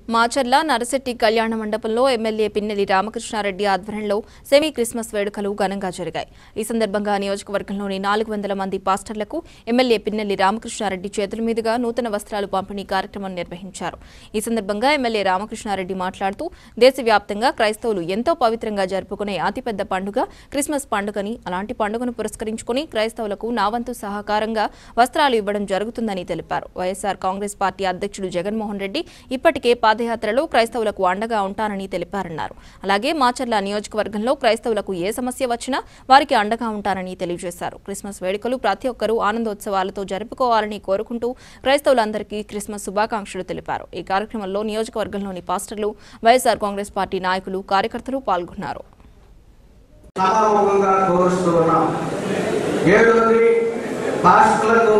మాచర్ల నరసెట్టి కళ్యాణ మండపంలో ఎమ్మెల్యే పిన్నెలి రామకృష్ణారెడ్డి ఆధ్వర్యంలో సెమీ క్రిస్మస్ వేడుకలు ఘనంగా జరిగాయి ఈ సందర్భంగా నియోజకవర్గంలోని నాలుగు వందల మంది పాస్టర్లకు ఎమ్మెల్యే పిన్నెల్లి రామకృష్ణారెడ్డి చేతుల మీదుగా నూతన వస్త్రాలు పంపిణీ కార్యక్రమం నిర్వహించారు ఈ సందర్భంగా ఎమ్మెల్యే రామకృష్ణారెడ్డి మాట్లాడుతూ దేశవ్యాప్తంగా క్రైస్తవులు ఎంతో పవిత్రంగా జరుపుకునే అతిపెద్ద పండుగ క్రిస్మస్ పండుగని అలాంటి పండుగను పురస్కరించుకుని క్రైస్తవులకు నా వంతు సహకారంగా వస్త్రాలు ఇవ్వడం జరుగుతుందని తెలిపారు వైఎస్ఆర్ కాంగ్రెస్ పార్టీ అధ్యక్షుడు జగన్మోహన్ రెడ్డి ఇప్పటికే పాదయాత్రలో క్రైస్తవులకు అండగా ఉంటానని తెలిపారన్నారు అలాగే మాచర్ల నియోజకవర్గంలో క్రైస్తవులకు ఏ సమస్య వచ్చినా వారికి అండగా ఉంటానని తెలియజేశారు క్రిస్మస్ వేడుకలు ప్రతి ఒక్కరూ ఆనందోత్సవాలతో జరుపుకోవాలని కోరుకుంటూ క్రైస్తవులందరికీ క్రిస్మస్ శుభాకాంక్షలు తెలిపారు ఈ కార్యక్రమంలో నియోజకవర్గంలోని పాస్టర్లు వైఎస్ఆర్ కాంగ్రెస్ పార్టీ నాయకులు కార్యకర్తలు పాల్గొన్నారు సభాముఖంగా కోరుస్తూ ఉన్నాం ఏడోది పాస్టర్లకు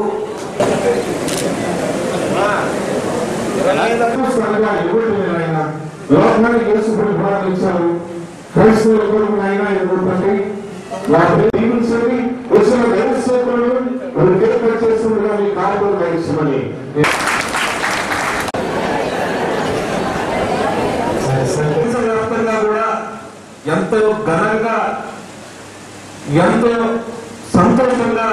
త్వరగా ఇవ్వండి ఆయన లోకానికి యేసుకుని ప్రార్థించారు క్రైస్తవుల కొరకు ఆయన ఇవ్వండి వారిని దీవించండి వచ్చిన దేవసేవకులను మనం ఏర్పాటు చేస్తుండగా మీ కార్యక్రమం నడిచమని వ్యాప్తంగా కూడా ఎంతో ఘనంగా ఎంతో సంతోషంగా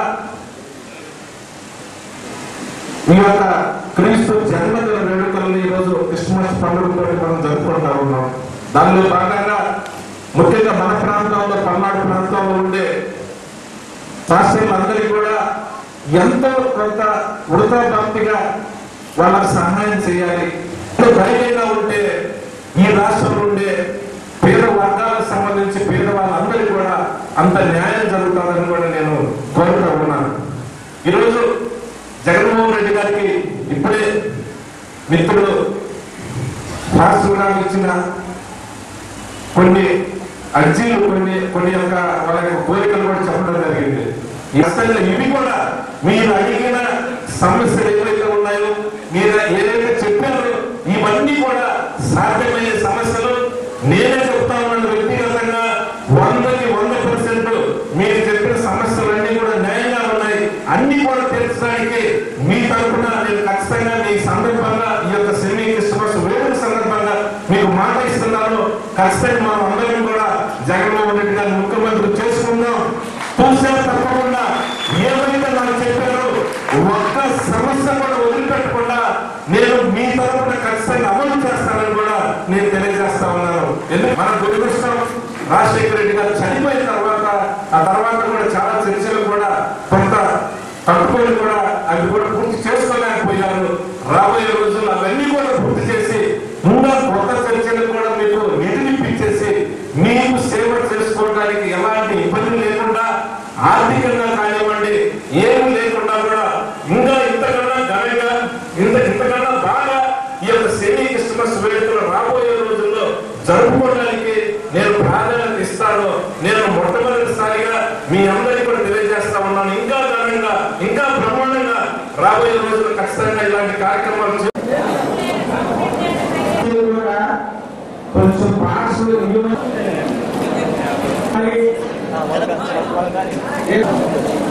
ఈ యొక్క క్రీస్తు జన్మదిన వేడుకలను ఈరోజు క్రిస్మస్ పండుగతో మనం జరుపుకుంటా ఉన్నాం దానిలో భాగంగా ముఖ్యంగా మన ప్రాంతంలో పల్నాడు ప్రాంతంలో ఉండే శాస్త్రులందరికీ కూడా ఎంతో కొంత ఉడతా భక్తిగా వాళ్ళకి సహాయం చేయాలి ఎంతో ధైర్యంగా ఉంటే ఈ రాష్ట్రంలో ఉండే పేద వర్గాలకు సంబంధించి పేద వాళ్ళందరికీ కూడా అంత న్యాయం జరుగుతుందని కూడా నేను కోరుతా ఉన్నాను ఈరోజు జగన్మోహన్ రెడ్డి గారికి ఇప్పుడే మిత్రుడు రాష్ట్ర గారికి ఇచ్చిన కొన్ని అర్జీలు కొన్ని కొన్ని యొక్క వాళ్ళ యొక్క కోరికలు కూడా చెప్పడం జరిగింది ఈ అసలు ఇవి కూడా మీరు అడిగిన సమస్యలు ఏవైతే ఉన్నాయో మీరు ఏదైతే చెప్పారో ఇవన్నీ కూడా సాధ్యమయ్యే సమస్యలు నేనే చెప్తా ఉన్నాను వ్యక్తిగతంగా వందకి వంద పర్సెంట్ మీరు చెప్పిన సమస్యలన్నీ కూడా న్యాయంగా ఉన్నాయి అన్ని కూడా తీర్చడానికి మీ తరఫున నేను ఖచ్చితంగా ఈ సందర్భంగా ఈ యొక్క సెమీ క్రిస్మస్ వేడుక సందర్భంగా మీకు మాట ఇస్తున్నాను ఖచ్చితంగా మనం అందరం కూడా జగన్మోహన్ రెడ్డి గారిని ముఖ్యమంత్రి చేసుకుందాం చూసే తప్పకుండా ఏమైతే నాకు చెప్పారో ఒక్క సమస్య కూడా వదిలిపెట్టకుండా నేను మీ తరఫున ఖచ్చితంగా అమలు చేస్తానని కూడా నేను తెలియజేస్తా ఉన్నాను ఎందుకు మన దురదృష్టం రాజశేఖర రెడ్డి గారు చనిపోయిన తర్వాత ఆ తర్వాత కూడా చాలా చర్చలు కూడా కొంత తట్టుకొని కూడా అవి కూడా పూర్తి చేసుకోలేకపోయారు రాబోయే రోజుల్లో అవన్నీ కూడా పూర్తి చేసి ఇంకా కొత్త చర్చలు కూడా మీకు నిధినిప్పించేసి మీకు సేవ చేసుకోవడానికి ఎలాంటి ఇబ్బంది లేకుండా ఆర్థికంగా కానివ్వండి ఏమి లేకుండా కూడా ఇంకా ఇంతకన్నా ఘనంగా ఇంత ఇంతకన్నా బాగా ఈ యొక్క సెమీ క్రిస్మస్ వేడుకలు రాబోయే రోజుల్లో జరుపుకోవడానికి నేను ప్రాధాన్యత ఇస్తాను నేను మొట్టమొదటిసారిగా మీ అందరికీ కూడా తెలియజేస్తా ఉన్నాను ఇంకా ఘనంగా ఇంకా బ్రహ్మాండంగా రాబోయే రోజుల్లో ఖచ్చితంగా ఇలాంటి కార్యక్రమాలు చే- ఇది కూడా కొంచెం పార్ట్స్ ఇవ్వమని